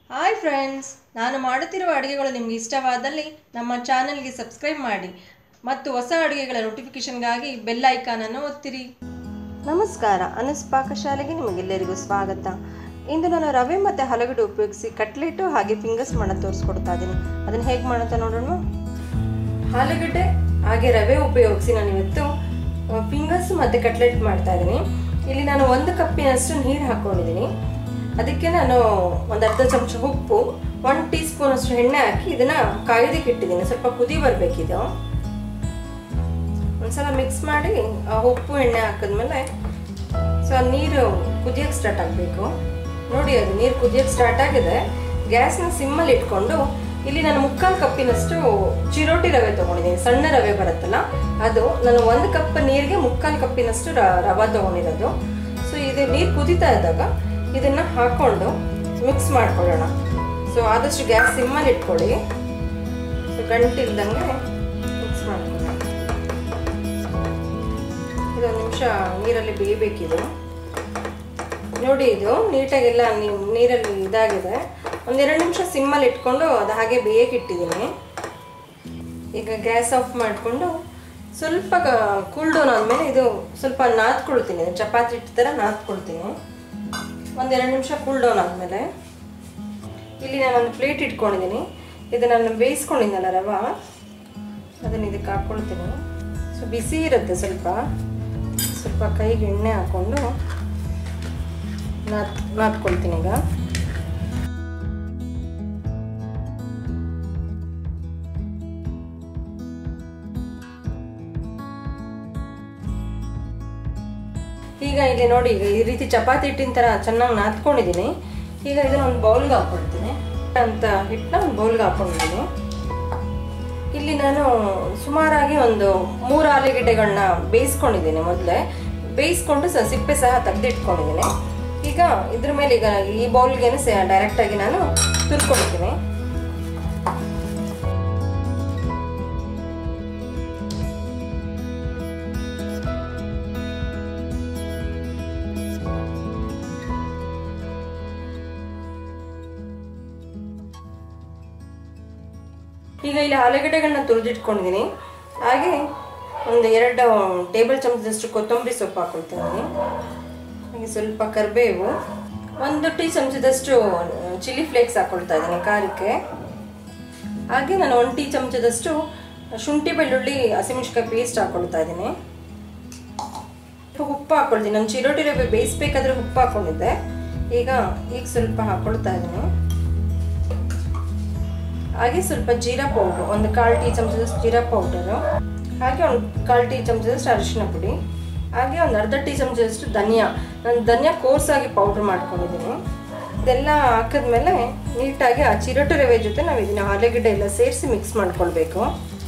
hi friends ನಾನು ಮಾಡುತ್ತಿರುವ ಅಡುಗೆಗಳು ನಿಮಗೆ ಇಷ್ಟವಾದಲ್ಲಿ ನಮ್ಮ ಚಾನಲ್ಗೆ ಸಬ್ಸ್ಕ್ರೈಬ್ ಮಾಡಿ ಮತ್ತು ಹೊಸ ಅಡುಗೆಗಳ ನೋಟಿಫಿಕೇಷನ್ಗಾಗಿ ಬೆಲ್ ಐಕಾನನ್ನು ಒತ್ತಿರಿ ನಮಸ್ಕಾರ ಅನಸ್ ಪಾಕಶಾಲೆಗೆ ನಿಮಗೆಲ್ಲರಿಗೂ ಸ್ವಾಗತ ಇಂದು ನಾನು ರವೆ ಮತ್ತು ಹಲಗಡೆ ಉಪಯೋಗಿಸಿ ಕಟ್ಲೆಟು ಹಾಗೆ ಫಿಂಗರ್ಸ್ ಮಾಡೋದು ತೋರಿಸ್ಕೊಡ್ತಾ ಇದ್ದೀನಿ ಅದನ್ನು ಹೇಗೆ ಮಾಡುತ್ತಾ ನೋಡೋಣ ಆಲೂಗಡ್ಡೆ ಹಾಗೆ ರವೆ ಉಪಯೋಗಿಸಿ ನಾನು ಇವತ್ತು ಫಿಂಗರ್ಸ್ ಮತ್ತು ಕಟ್ಲೆಟ್ ಮಾಡ್ತಾ ಇದ್ದೀನಿ ಇಲ್ಲಿ ನಾನು ಒಂದು ಕಪ್ಪಿನಷ್ಟು ನೀರು ಹಾಕ್ಕೊಂಡಿದ್ದೀನಿ ಅದಕ್ಕೆ ನಾನು ಒಂದು ಅರ್ಧ ಚಮಚ ಉಪ್ಪು ಒನ್ ಟೀ ಸ್ಪೂನ್ ಅಷ್ಟು ಎಣ್ಣೆ ಹಾಕಿ ಇದನ್ನ ಕಾಯೋದಕ್ಕೆ ಇಟ್ಟಿದ್ದೀನಿ ಸ್ವಲ್ಪ ಕುದಿ ಬರಬೇಕಿದು ಒಂದ್ಸಲ ಮಿಕ್ಸ್ ಮಾಡಿ ಆ ಉಪ್ಪು ಎಣ್ಣೆ ಹಾಕಿದ್ಮೇಲೆ ಸೊ ಆ ನೀರು ಕುದಿಯೋಕ್ಕೆ ಸ್ಟಾರ್ಟ್ ಆಗಬೇಕು ನೋಡಿ ಅದು ನೀರು ಕುದಿಯೋಕ್ಕೆ ಸ್ಟಾರ್ಟ್ ಆಗಿದೆ ಗ್ಯಾಸ್ನ ಸಿಮ್ಮಲ್ಲಿ ಇಟ್ಕೊಂಡು ಇಲ್ಲಿ ನಾನು ಮುಕ್ಕಾಲು ಕಪ್ಪಿನಷ್ಟು ಚಿರೋಟಿ ರವೆ ತೊಗೊಂಡಿದ್ದೀನಿ ಸಣ್ಣ ರವೆ ಬರುತ್ತಲ್ಲ ಅದು ನಾನು ಒಂದು ಕಪ್ ನೀರಿಗೆ ಮುಕ್ಕಾಲು ಕಪ್ಪಿನಷ್ಟು ರವೆ ತೊಗೊಂಡಿರೋದು ಸೊ ಇದು ನೀರು ಕುದೀತಾ ಇದ್ದಾಗ ಇದನ್ನು ಹಾಕ್ಕೊಂಡು ಮಿಕ್ಸ್ ಮಾಡ್ಕೊಳ್ಳೋಣ ಸೊ ಆದಷ್ಟು ಗ್ಯಾಸ್ ಸಿಮ್ಮಲ್ಲಿ ಇಟ್ಕೊಳ್ಳಿ ಸೊ ಗಂಟಿಲ್ದಂಗೆ ಮಿಕ್ಸ್ ಮಾಡ್ಕೊಳ್ಳೋಣ ಇದೊಂದು ನಿಮಿಷ ನೀರಲ್ಲಿ ಬೇಯಬೇಕಿದು ನೋಡಿ ಇದು ನೀಟಾಗೆಲ್ಲ ನೀರಲ್ಲಿ ಇದಾಗಿದೆ ಒಂದೆರಡು ನಿಮಿಷ ಸಿಮ್ಮಲ್ಲಿ ಇಟ್ಕೊಂಡು ಅದು ಹಾಗೆ ಬೇಯಕ್ಕೆ ಇಟ್ಟಿದ್ದೀನಿ ಈಗ ಗ್ಯಾಸ್ ಆಫ್ ಮಾಡಿಕೊಂಡು ಸ್ವಲ್ಪ ಕೂಲ್ ಡೌನ್ ಆದಮೇಲೆ ಇದು ಸ್ವಲ್ಪ ನಾದ್ಕೊಳ್ತೀನಿ ಚಪಾತಿ ಹಿಟ್ಟು ಥರ ನಾದ್ಕೊಳ್ತೀನಿ ಒಂದೆರಡು ನಿಮಿಷ ಕೂಲ್ ಡೌನ್ ಆದಮೇಲೆ ಇಲ್ಲಿ ನಾನೊಂದು ಪ್ಲೇಟ್ ಇಟ್ಕೊಂಡಿದ್ದೀನಿ ಇದು ನಾನು ಬೇಯಿಸ್ಕೊಂಡಿದ್ದಲ್ಲ ರವ ಅದನ್ನು ಇದಕ್ಕೆ ಹಾಕ್ಕೊಳ್ತೀನಿ ಸೊ ಬಿಸಿ ಇರುತ್ತೆ ಸ್ವಲ್ಪ ಸ್ವಲ್ಪ ಕೈಗೆ ಎಣ್ಣೆ ಹಾಕ್ಕೊಂಡು ನಾತ್ ನಾದ್ಕೊಳ್ತೀನಿ ಈಗ ಈಗ ಇಲ್ಲಿ ನೋಡಿ ಈಗ ಈ ರೀತಿ ಚಪಾತಿ ಹಿಟ್ಟಿನ ಥರ ಚೆನ್ನಾಗಿ ನಾದ್ಕೊಂಡಿದ್ದೀನಿ ಈಗ ಇದನ್ನ ಒಂದು ಬೌಲ್ಗೆ ಹಾಕ್ಕೊಳ್ತೀನಿ ಅಂತ ಹಿಟ್ಟನ್ನ ಒಂದು ಬೌಲ್ಗೆ ಹಾಕ್ಕೊಂಡಿದ್ದೀನಿ ಇಲ್ಲಿ ನಾನು ಸುಮಾರಾಗಿ ಒಂದು ಮೂರು ಆಲೂಗೆಡ್ಡೆಗಳನ್ನ ಬೇಯಿಸ್ಕೊಂಡಿದ್ದೀನಿ ಮೊದಲೇ ಬೇಯಿಸ್ಕೊಂಡು ಸಹ ಸಿಪ್ಪೆ ಸಹ ತೆಗೆದಿಟ್ಕೊಂಡಿದ್ದೀನಿ ಈಗ ಇದ್ರ ಮೇಲೆ ಈಗ ಈ ಬೌಲ್ಗೆ ಸಹ ಡೈರೆಕ್ಟಾಗಿ ನಾನು ತುರ್ಕೊಳ್ತೀನಿ ಈಗ ಇಲ್ಲಿ ಆಲೂಗಡ್ಡೆಗಳನ್ನ ತುರಿದಿಟ್ಕೊಂಡಿದ್ದೀನಿ ಹಾಗೆ ಒಂದು ಎರಡು ಟೇಬಲ್ ಚಮಚದಷ್ಟು ಕೊತ್ತಂಬರಿ ಸೊಪ್ಪು ಹಾಕೊಳ್ತೀನಿ ಹಾಗೆ ಸ್ವಲ್ಪ ಕರಿಬೇವು ಒಂದು ಟೀ ಚಮಚದಷ್ಟು ಚಿಲ್ಲಿ ಫ್ಲೇಕ್ಸ್ ಹಾಕೊಳ್ತಾ ಇದ್ದೀನಿ ಖಾರಕ್ಕೆ ಹಾಗೆ ನಾನು ಒಂದು ಟೀ ಚಮಚದಷ್ಟು ಶುಂಠಿ ಬೆಳ್ಳುಳ್ಳಿ ಹಸಿಮೆಣ್ಸಿಕಾಯಿ ಪೇಸ್ಟ್ ಹಾಕೊಳ್ತಾ ಇದ್ದೀನಿ ಉಪ್ಪು ಹಾಕೊಳ್ತೀನಿ ನಾನು ಚಿರೋಟಿ ರವೆ ಬೇಯಿಸ್ಬೇಕಾದ್ರೆ ಉಪ್ಪು ಹಾಕೊಂಡಿದ್ದೆ ಈಗ ಈಗ ಸ್ವಲ್ಪ ಹಾಕೊಳ್ತಾ ಇದ್ದೀನಿ ಹಾಗೆ ಸ್ವಲ್ಪ ಜೀರಾ ಪೌಡ್ರು ಒಂದು ಕಾಲು ಟೀ ಚಮಚದಷ್ಟು ಜೀರಾ ಪೌಡರು ಹಾಗೆ ಒಂದು ಕಾಲು ಟೀ ಚಮಚದಷ್ಟು ಅರಿಶಿನ ಪುಡಿ ಹಾಗೆ ಒಂದು ಅರ್ಧ ಟೀ ಚಮಚದಷ್ಟು ಧನಿಯಾ ನಾನು ಧನಿಯಾ ಕೋರ್ಸಾಗಿ ಪೌಡ್ರ್ ಮಾಡ್ಕೊಂಡಿದ್ದೀನಿ ಇದೆಲ್ಲ ಹಾಕಿದ್ಮೇಲೆ ನೀಟಾಗಿ ಆ ಚಿರೋಟಿ ರವೆ ಜೊತೆ ನಾವು ಇದನ್ನ ಆಲೂಗಡ್ಡೆ ಎಲ್ಲ ಸೇರಿಸಿ ಮಿಕ್ಸ್ ಮಾಡ್ಕೊಳ್ಬೇಕು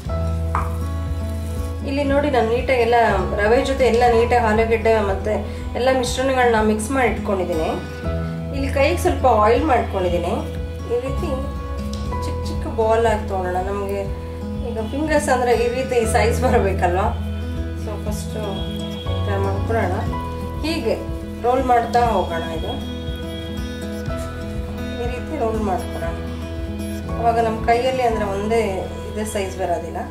ಇಲ್ಲಿ ನೋಡಿ ನಾನು ನೀಟಾಗಿ ಎಲ್ಲ ರವೆ ಜೊತೆ ಎಲ್ಲ ನೀಟಾಗಿ ಆಲೂಗಡ್ಡೆ ಮತ್ತು ಎಲ್ಲ ಮಿಶ್ರಣಗಳನ್ನ ಮಿಕ್ಸ್ ಮಾಡಿ ಇಟ್ಕೊಂಡಿದ್ದೀನಿ ಇಲ್ಲಿ ಕೈಗೆ ಸ್ವಲ್ಪ ಆಯಿಲ್ ಮಾಡ್ಕೊಂಡಿದ್ದೀನಿ ಈ ರೀತಿ ಚಿಕ್ಕ ಚಿಕ್ಕ ಬಾಲ್ ಆಗಿ ತೊಗೊಳ್ಳೋಣ ನಮಗೆ ಈಗ ಫಿಂಗರ್ಸ್ ಅಂದರೆ ಈ ರೀತಿ ಸೈಜ್ ಬರಬೇಕಲ್ವ ಸೊ ಫಸ್ಟು ಮಾಡ್ಕೊಳ್ಳೋಣ ಹೀಗೆ ರೋಲ್ ಮಾಡ್ತಾ ಹೋಗೋಣ ಇದು ಈ ರೀತಿ ರೋಲ್ ಮಾಡ್ಕೊಳ್ಳೋಣ ಅವಾಗ ನಮ್ಮ ಕೈಯಲ್ಲಿ ಅಂದರೆ ಒಂದೇ ಇದೇ ಸೈಜ್ ಬರೋದಿಲ್ಲ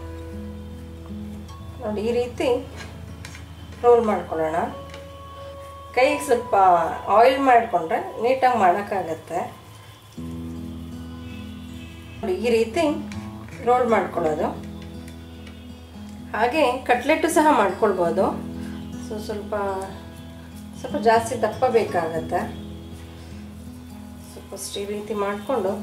ನೋಡಿ ಈ ರೀತಿ ರೋಲ್ ಮಾಡ್ಕೊಳ್ಳೋಣ ಕೈಗೆ ಸ್ವಲ್ಪ ಆಯಿಲ್ ಮಾಡಿಕೊಂಡ್ರೆ ನೀಟಾಗಿ ಮಾಡೋಕ್ಕಾಗತ್ತೆ ನೋಡಿ ಈ ರೀತಿ ರೋಲ್ ಮಾಡ್ಕೊಳ್ಳೋದು ಹಾಗೆ ಕಟ್ಲೆಟ್ಟು ಸಹ ಮಾಡ್ಕೊಳ್ಬೋದು ಸೊ ಸ್ವಲ್ಪ ಸ್ವಲ್ಪ ಜಾಸ್ತಿ ದಪ್ಪ ಬೇಕಾಗತ್ತೆ ಸ್ವಲ್ಪ ಈ ರೀತಿ ಮಾಡಿಕೊಂಡು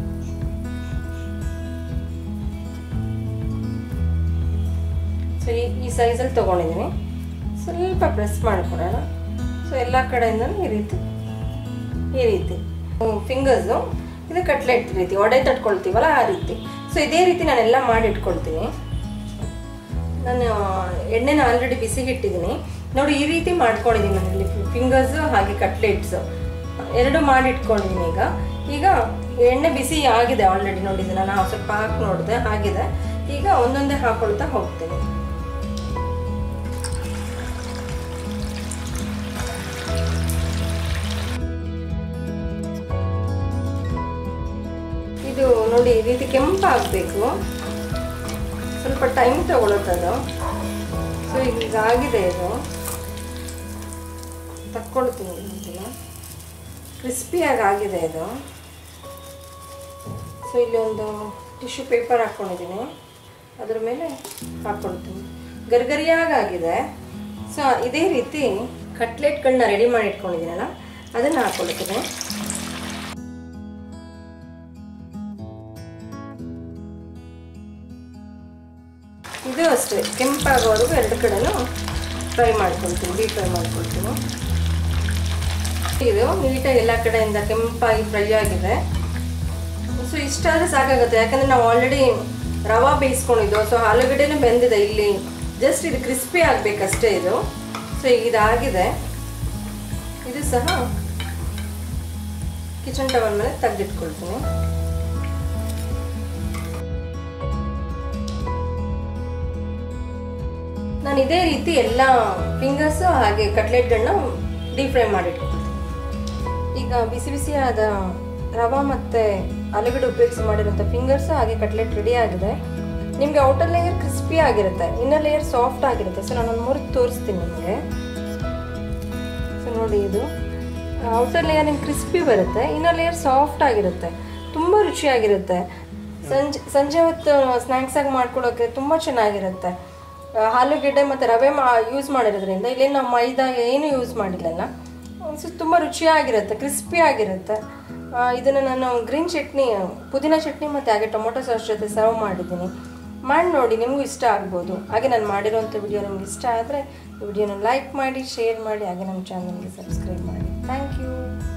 ಸೊ ಈ ಈ ಸೈಜಲ್ಲಿ ತೊಗೊಂಡಿದ್ದೀನಿ ಸ್ವಲ್ಪ ಪ್ರೆಸ್ ಮಾಡ್ಕೊಡೋಣ ಸೊ ಎಲ್ಲ ಕಡೆಯಿಂದ ಈ ರೀತಿ ಈ ರೀತಿ ಫಿಂಗರ್ಸು ಇದು ಕಟ್ಲೆಟ್ ರೀತಿ ಒಡೆ ತಟ್ಕೊಳ್ತೀವಲ್ಲ ಆ ರೀತಿ ಸೊ ಇದೇ ರೀತಿ ನಾನೆಲ್ಲ ಮಾಡಿ ಇಟ್ಕೊಳ್ತೀನಿ ನಾನು ಎಣ್ಣೆನ ಆಲ್ರೆಡಿ ಬಿಸಿಗೆ ಇಟ್ಟಿದ್ದೀನಿ ನೋಡಿ ಈ ರೀತಿ ಮಾಡ್ಕೊಂಡಿದ್ದೀನಿ ನಾನಲ್ಲಿ ಫಿಂಗರ್ಸು ಹಾಗೆ ಕಟ್ಲೆಟ್ಸು ಎರಡು ಮಾಡಿ ಇಟ್ಕೊಂಡಿದ್ದೀನಿ ಈಗ ಈಗ ಎಣ್ಣೆ ಬಿಸಿ ಆಗಿದೆ ಆಲ್ರೆಡಿ ನೋಡಿದ್ದೀನಿ ನಾನು ಸ್ವಲ್ಪ ಹಾಕಿ ನೋಡಿದೆ ಆಗಿದೆ ಈಗ ಒಂದೊಂದೇ ಹಾಕೊಳ್ತಾ ಹೋಗ್ತೀನಿ ನೋಡಿ ಈ ರೀತಿ ಕೆಂಪಾಗಬೇಕು ಸ್ವಲ್ಪ ಟೈಮ್ ತಗೊಳುತ್ತದು ಸೊ ಈಗ ಆಗಿದೆ ಇದು ತಕ್ಕೊಳ್ತೀನಿ ಇದನ್ನ ಕ್ರಿಸ್ಪಿಯಾಗಿ ಆಗಿದೆ ಇದು ಸೊ ಇಲ್ಲಿ ಒಂದು ಟಿಶ್ಯೂ ಪೇಪರ್ ಹಾಕ್ಕೊಂಡಿದ್ದೀನಿ ಅದ್ರ ಮೇಲೆ ಹಾಕ್ಕೊಳ್ತೀನಿ ಗರ್ಗರಿಯಾಗಿ ಆಗಿದೆ ಸೊ ಇದೇ ರೀತಿ ಕಟ್ಲೆಟ್ಗಳನ್ನ ರೆಡಿ ಮಾಡಿ ಇಟ್ಕೊಂಡಿದ್ದೀನಲ್ಲ ಅದನ್ನು ಹಾಕ್ಕೊಳ್ತೀನಿ ಇದು ಅಷ್ಟೇ ಕೆಂಪಾಗೋವರೆಗೂ ಎರಡು ಕಡೆನೂ ಫ್ರೈ ಮಾಡ್ಕೊಳ್ತೀನಿ ಡೀಪ್ ಫ್ರೈ ಮಾಡ್ಕೊಳ್ತೀನಿ ಇದು ನೀಟಾಗಿ ಎಲ್ಲ ಕಡೆಯಿಂದ ಕೆಂಪಾಗಿ ಫ್ರೈ ಆಗಿದೆ ಸೊ ಇಷ್ಟಾದರೆ ಸಾಕಾಗುತ್ತೆ ಯಾಕಂದರೆ ನಾವು ಆಲ್ರೆಡಿ ರವಾ ಬೇಯಿಸ್ಕೊಂಡಿದ್ದು ಸೊ ಆಲೂಗಡ್ಡೆನೂ ಬೆಂದಿದೆ ಇಲ್ಲಿ ಜಸ್ಟ್ ಇದು ಕ್ರಿಸ್ಪಿ ಆಗಬೇಕಷ್ಟೇ ಇದು ಸೊ ಈಗ ಇದಾಗಿದೆ ಇದು ಸಹ ಕಿಚನ್ ಟವಲ್ ಮೇಲೆ ತೆಗೆದಿಟ್ಕೊಳ್ತೀನಿ ನಾನು ಇದೇ ರೀತಿ ಎಲ್ಲ ಫಿಂಗರ್ಸು ಹಾಗೆ ಕಟ್ಲೆಟ್ಗಳನ್ನ ಡೀಪ್ ಫ್ರೈ ಮಾಡಿಟ್ಕೊಳ್ತೀನಿ ಈಗ ಬಿಸಿ ಬಿಸಿಯಾದ ರವಾ ಮತ್ತು ಆಲೂಗಡ್ಡೆ ಉಪಯೋಗಿಸಿ ಮಾಡಿರೋಂಥ ಫಿಂಗರ್ಸು ಹಾಗೆ ಕಟ್ಲೆಟ್ ರೆಡಿ ಆಗಿದೆ ನಿಮಗೆ ಔಟರ್ ಲೇಯರ್ ಕ್ರಿಸ್ಪಿ ಆಗಿರುತ್ತೆ ಇನ್ನರ್ ಲೇಯರ್ ಸಾಫ್ಟ್ ಆಗಿರುತ್ತೆ ಸೊ ನಾನು ಮುರಿದು ತೋರಿಸ್ತೀನಿ ನಿಮಗೆ ಸೊ ನೋಡಿ ಇದು ಔಟರ್ ಲೇಯರ್ ನಿಮ್ಗೆ ಕ್ರಿಸ್ಪಿ ಬರುತ್ತೆ ಇನ್ನರ್ ಲೇಯರ್ ಸಾಫ್ಟ್ ಆಗಿರುತ್ತೆ ತುಂಬ ರುಚಿಯಾಗಿರುತ್ತೆ ಸಂಜೆ ಸಂಜೆ ಹೊತ್ತು ಸ್ನ್ಯಾಕ್ಸಾಗಿ ಮಾಡ್ಕೊಳ್ಳೋಕ್ಕೆ ತುಂಬ ಚೆನ್ನಾಗಿರುತ್ತೆ ಆಲೂಗೆಡ್ಡೆ ಮತ್ತು ರವೆ ಮಾ ಯೂಸ್ ಮಾಡಿರೋದ್ರಿಂದ ಇಲ್ಲಿ ನಾವು ಮೈದಾ ಏನು ಯೂಸ್ ಮಾಡಿಲ್ಲಲ್ಲ ಸೊ ತುಂಬ ರುಚಿಯಾಗಿರುತ್ತೆ ಕ್ರಿಸ್ಪಿ ಆಗಿರುತ್ತೆ ಇದನ್ನು ನಾನು ಗ್ರೀನ್ ಚಟ್ನಿ ಪುದೀನ ಚಟ್ನಿ ಮತ್ತು ಹಾಗೆ ಟೊಮೊಟೊ ಸಾಸ್ ಜೊತೆ ಸರ್ವ್ ಮಾಡಿದ್ದೀನಿ ಮಾಡಿ ನೋಡಿ ನಿಮಗೂ ಇಷ್ಟ ಆಗ್ಬೋದು ಹಾಗೆ ನಾನು ಮಾಡಿರೋಂಥ ವಿಡಿಯೋ ನಿಮ್ಗೆ ಇಷ್ಟ ಆದರೆ ಈ ವಿಡಿಯೋನ ಲೈಕ್ ಮಾಡಿ ಶೇರ್ ಮಾಡಿ ಹಾಗೆ ನಮ್ಮ ಚಾನಲ್ಗೆ ಸಬ್ಸ್ಕ್ರೈಬ್ ಮಾಡಿ ಥ್ಯಾಂಕ್ ಯು